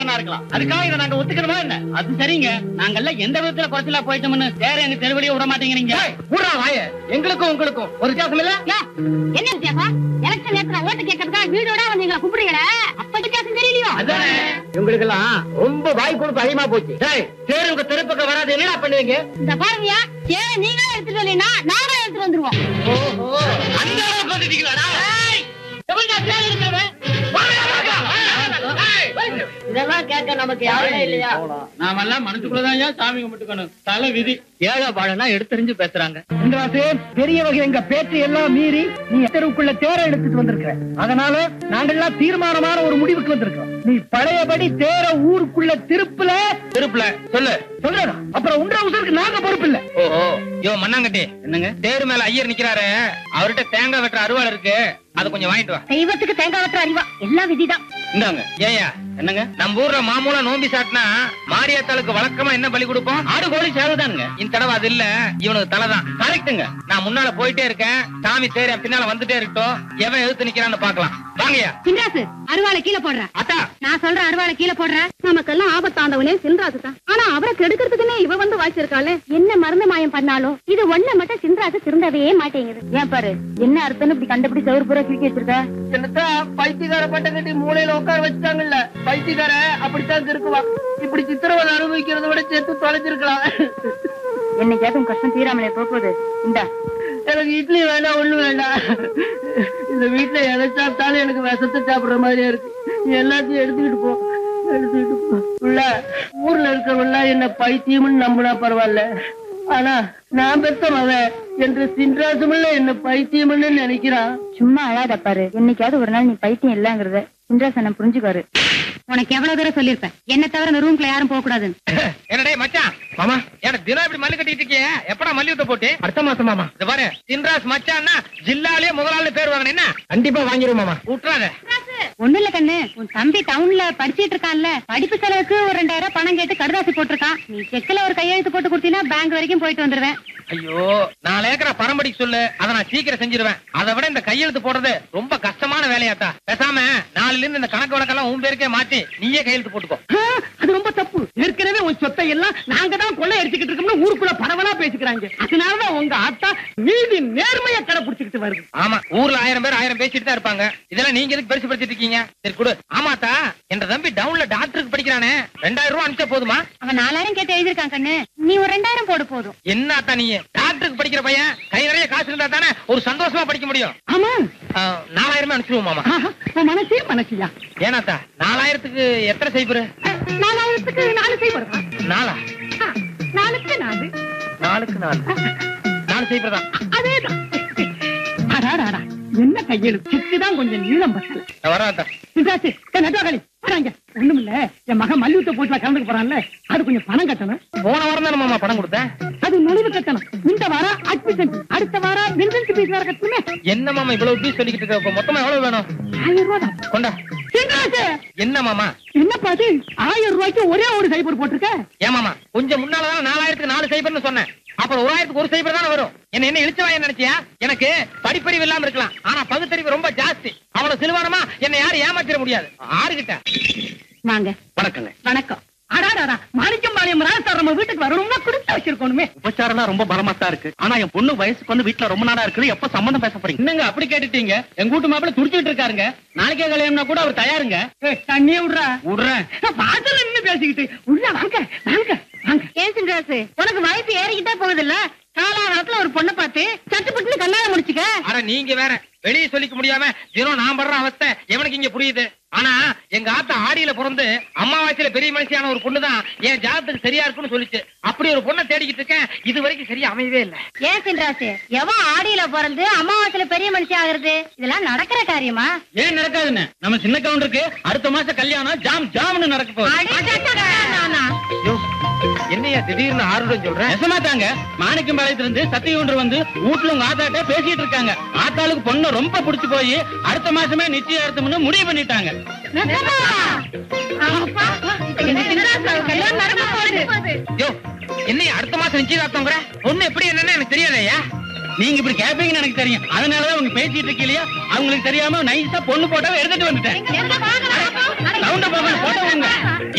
இருக்கலாம் அதுக்காக இதை நாங்க ஒத்துக்கணுமா என்ன அது சரிங்க நாங்கெல்லாம் எந்த விதத்துல குறைச்சலா போயிட்டோம்னு வேற எங்க தெருவழியே விட மாட்டேங்கிறீங்க விடுறா வாய எங்களுக்கும் உங்களுக்கும் ஒரு வித்தியாசம் இல்ல யா, என்ன வித்தியாசம் எலெக்ஷன் நேரத்துல ஓட்டு கேட்கறதுக்காக வீடோட வந்தீங்களா கூப்பிடுறீங்களே அப்ப வித்தியாசம் தெரியலையோ அதானே இவங்களுக்கு எல்லாம் ரொம்ப வாய் கொடுப்பு அதிகமா போச்சு சரி சரி உங்க தெருப்பக்கம் வராது என்னடா பண்ணுவீங்க இந்த பாருங்கயா சேர நீங்களே எடுத்துட்டு வரலைன்னா நாங்களே எடுத்துட்டு வந்துருவோம் ஓஹோ அந்த அளவுக்கு வந்துட்டீங்களாடா எவன்டா தேடி இருக்கிறவன்? வாடா, வாடா, வாடா. ஏய், இதெல்லாம் கேட்க நமக்கு யாருமே இல்லையா நாமெல்லாம் மனசுக்குள்ளதான் சாமி கும்பிட்டுக்கணும் தலை விதி ஏழை பாழனா எடுத்தறிஞ்சு பேசுறாங்க இந்திராசு பெரியவங்க எங்க பேச்சு எல்லாம் மீறி நீ தெருவுக்குள்ள தேர எடுத்துட்டு வந்திருக்க அதனால நாங்கெல்லாம் தீர்மானமான ஒரு முடிவுக்கு வந்திருக்கோம் நீ பழையபடி தேர ஊருக்குள்ள திருப்புல திருப்புல சொல்லு சொல்றா அப்புறம் உன்ற உசருக்கு நாங்க பொறுப்பு இல்ல ஓஹோ யோ மண்ணாங்கட்டி என்னங்க தேர் மேல ஐயர் நிக்கிறாரு அவர்கிட்ட தேங்காய் வெட்டுற அருவாள் இருக்கு அது கொஞ்சம் வாங்கிட்டு வா தெய்வத்துக்கு தேங்காய் வெட்டுற அறிவா எல்லாம் விதிதான் இந்தாங்க ஏயா என்னங்க நம்ம ஊர்ல மாமூலா நோம்பி சாட்டினா மாரியாத்தாளுக்கு வழக்கமா என்ன பலி கொடுப்போம் ஆடு கோழி சேவைதானுங்க இந்த தடவை அது இல்ல இவனுக்கு தலைதான் கரெக்ட்டுங்க நான் முன்னால போயிட்டே இருக்கேன் சாமி தேர் என் பின்னால வந்துட்டே இருக்கட்டும் எவன் எதிர்த்து நிக்கிறான்னு பாக்கலாம் வாங்கய்யா சின்ராசு அருவாளை கீழே போடுற அத்தா நான் சொல்ற அருவாளை கீழே போடுற நமக்கெல்லாம் ஆபத்தாண்டவனே சின்ராசு தான் ஆனா அவரை கெடுக்கிறதுக்குன்னே இவ வந்து வாய்ச்சிருக்காளே என்ன மருந்து மாயம் பண்ணாலும் இது ஒண்ணு மட்டும் சின்ராசு திருந்தவே மாட்டேங்குது ஏன் பாரு என்ன அர்த்தம்னு இப்படி கண்டுபிடி சவுறு பூரா கிழக்கி வச்சிருக்க என்னத்தா பைத்தியக்கார பட்ட கட்டி மூலையில உட்கார வச்சுட்டாங்கல்ல பைத்தியக்கார அப்படித்தான் இருக்குவா இப்படி சித்திரவதை அனுபவிக்கிறத விட சேர்த்து தொலைச்சிருக்கலாம் என்னைக்காவது உன் கஷ்டம் தீராமலே போகுது இந்தா எனக்கு இட்லி வேண்டாம் ஒண்ணு வேண்டாம் இந்த வீட்டுல எதை சாப்பிட்டாலும் எனக்கு விஷத்தை சாப்பிடுற மாதிரியா இருக்கு நீ எல்லாத்தையும் எடுத்துக்கிட்டு போ எடுத்துக்கிட்டு போ உள்ள ஊர்ல இருக்கிறவங்க என்ன பைத்தியம்னு நம்பினா பரவாயில்ல ஆனா நான் பெத்த மகன் என்று சின்ராசமுள்ள என்ன பைத்தியம்னு நினைக்கிறான் சும்மா அழாத பாரு என்னைக்காவது ஒரு நாள் நீ பைத்தியம் இல்லங்கிறத சின்ராசனம் புரிஞ்சுக்காரு உனக்கு எவ்வளவு தூரம் சொல்லிருப்பேன் என்ன தவிர இந்த ரூம்குள்ள யாரும் போக கூடாது என்னடே மச்சான் மாமா எனக்கு தினம் இப்படி மல்லு கட்டிட்டு இருக்கிய எப்படா மல்யுத்த போட்டு அடுத்த மாசம் மாமா இந்த பாரு சின்ராஸ் மச்சான்னா ஜில்லாலே முதலாளி பேர் வாங்கின என்ன கண்டிப்பா வாங்கிரும் மாமா விட்டுறாத ஒண்ணு இல்ல கண்ணு உன் தம்பி டவுன்ல படிச்சிட்டு இருக்கான்ல படிப்பு செலவுக்கு ஒரு ரெண்டாயிரம் ரூபாய் பணம் கேட்டு கடுதாசி போட்டிருக்கான் நீ செக்ல ஒரு கையெழுத்து போட்டு கொடுத்தீங்கன்னா பேங்க் வரைக்கும் போயிட்டு வந்துருவேன் ஐயோ நாலு ஏக்கரை பரம்படிக்கு சொல்லு அதை நான் சீக்கிரம் செஞ்சிருவேன் அதை விட இந்த கையெழுத்து போடுறது ரொம்ப கஷ்டமான வேலையாத்தா பேசாம நாளைல இருந்து இந்த கணக்கு வழக்கெல்லாம் உன் பேருக்கே மாத்தி நீயே கையெழுத்து போட்டுக்கோ அது ரொம்ப தப்பு ஏற்கனவே உன் சொத்தை எல்லாம் நாங்க தான் கொள்ளை அடிச்சுக்கிட்டு இருக்கோம்னு ஊருக்குள்ள பரவலா பேசிக்கிறாங்க அதனாலதான் உங்க ஆத்தா நீதி நேர்மைய கடைபிடிச்சுக்கிட்டு வருது ஆமா ஊர்ல ஆயிரம் பேர் ஆயிரம் பேசிட்டு தான் இருப்பாங்க இதெல்லாம் நீங்க எதுக்கு பெருசு படுத்திட்டு இருக்கீங்க சரி கொடு ஆமாத்தா என் தம்பி டவுன்ல டாக்டருக்கு படிக்கிறானே ரெண்டாயிரம் ரூபாய் அனுப்பிச்சா போதுமா அவன் நாலாயிரம் கேட்டு எழுதிருக்கான் கண்ணு நீ ஒரு ரெண்டாயிரம் போடு போதும் என்ன அத்தா நீ டாக்டருக்கு படிக்கிற பையன் கை நிறைய காசு இருந்தா தானே ஒரு சந்தோஷமா படிக்க முடியும் ஆமா ஆ, நாலாயிரமே அனுப்பிச்சுவோம் மாமா ஆஹா, உன் மனசே மனசியா ஏனாத்தா நாலாயிரத்துக்கு எத்தனை செய்புரு நாலாயிரத்துக்கு நாலு செய் வருமா நாலா நாலுக்கு நாலு நாலுக்கு நாலு நாலு செய்புரு தான் அதேதான் அடாடாடா என்ன கையெழுத்து சிக்குதான் கொஞ்சம் நீளம் பத்தல நான் வரேன் அத்தா சிந்தாச்சு நட்டுவாங்களி வராங்க ஒண்ணுமில்ல என் மகன் மல்யுத்த போட்டுல கலந்துக்க போறான்ல அது கொஞ்சம் பணம் கட்டணும் போன வாரம் தானே மாமா பணம் கொடுத்தேன் அது நுழைவு கட்டணும் இந்த வாரம் அட்மிஷன் அடுத்த வாரம் மில்வன்ஸ் பீஸ் வேற கட்டணுமே என்ன மாமா இவ்வளவு பீஸ் சொல்லிக்கிட்டு இருக்க இப்ப மொத்தமா எவ்வளவு வேணும் ஆயிரம் ரூபாய் தான் கொண்டா சிந்தாச்சு என்ன மாமா என்னப்பா அது ஆயிரம் ரூபாய்க்கு ஒரே ஒரு சைபர் போட்டிருக்க ஏன் மாமா கொஞ்சம் முன்னாலதான் நாலாயிரத்துக்கு நாலு சைபர்னு சொன்னேன் அப்புறம் ஒரு ஆயிரத்துக்கு ஒரு சைபர் தானே வரும் என்ன என்ன இழிச்சு வாங்க நினைச்சியா எனக்கு படிப்பறிவு இல்லாம இருக்கலாம் ஆனா பகுத்தறிவு ரொம்ப ஜாஸ்தி அவ்வளவு சிலுவானமா என்ன யாரும் ஏமாத்திட முடியாது ஆறுகிட்ட வாங்க வணக்கங்க வணக்கம் அடாடாடா மாணிக்கம் பாளையம் ராஜா நம்ம வீட்டுக்கு வரணும்னா கொடுத்து வச்சிருக்கணுமே உபச்சாரம் ரொம்ப பலமா தான் இருக்கு ஆனா என் பொண்ணு வயசுக்கு வந்து வீட்டுல ரொம்ப நாளா இருக்குது எப்ப சம்பந்தம் பேச போறீங்க என்னங்க அப்படி கேட்டுட்டீங்க எங்க வீட்டு மாப்பிள்ள துடிச்சிட்டு இருக்காருங்க நாளைக்கே கல்யாணம்னா கூட அவர் தயாருங்க ஏய், தண்ணியே விடுறா விடுறேன் வாசல்ல நின்னு பேசிக்கிட்டு உள்ள வாங்க வாங்க வாங்க ஏன் சின்ராசு உனக்கு வயசு ஏறிக்கிட்டே போகுது இல்ல காலாகாலத்துல ஒரு பொண்ணை பார்த்து சட்டுப்பட்டு கல்யாணம் முடிச்சுக்க அட நீங்க வேற வெளியே சொல்லிக்க முடியாம தினம் நான் படுற அவஸ்தை எவனுக்கு இங்க புரியுது ஆனா எங்க ஆத்தா ஆடியில பிறந்து அம்மாவாசையில பெரிய மனுஷியான ஒரு பொண்ணுதான் என் ஜாதத்துக்கு சரியா இருக்குன்னு சொல்லிச்சு அப்படி ஒரு பொண்ணை தேடிக்கிட்டு இருக்கேன் இது வரைக்கும் சரியா அமையவே இல்ல ஏன் சின்ராசு எவன் ஆடியில பிறந்து அமாவாசையில பெரிய மனுஷி ஆகுறது இதெல்லாம் நடக்கிற காரியமா ஏன் நடக்காதுன்னு நம்ம சின்ன கவுண்டருக்கு அடுத்த மாசம் கல்யாணம் ஜாம் ஜாம்னு நடக்க போகுது ஐயோ, என்னய்யா திடீர்னு ஆர்வம் சொல்றேன் நெசமா தாங்க மாணிக்கம் பாளையத்துல இருந்து சத்தியகுண்டர் வந்து வீட்டுல உங்க ஆத்தாட்ட பேசிட்டு இருக்காங்க ஆத்தாளுக்கு பொண்ணு ரொம்ப பிடிச்சு போய் அடுத்த மாசமே நிச்சயார்த்தம்னு முடிவு பண்ணிட்டாங்க யோ என்னையா அடுத்த மாசம் நிச்சயதார்த்தங்கிற பொண்ணு எப்படி என்னன்னு எனக்கு தெரியாதயா நீங்க இப்படி கேப்பீங்கன்னு எனக்கு தெரியும் அதனாலதான் அவங்க பேசிட்டு இருக்கீங்க அவங்களுக்கு தெரியாம நைஸா பொண்ணு போட்டோ எடுத்துட்டு வந்துட்டேன் சவுண்ட போக போட்டோ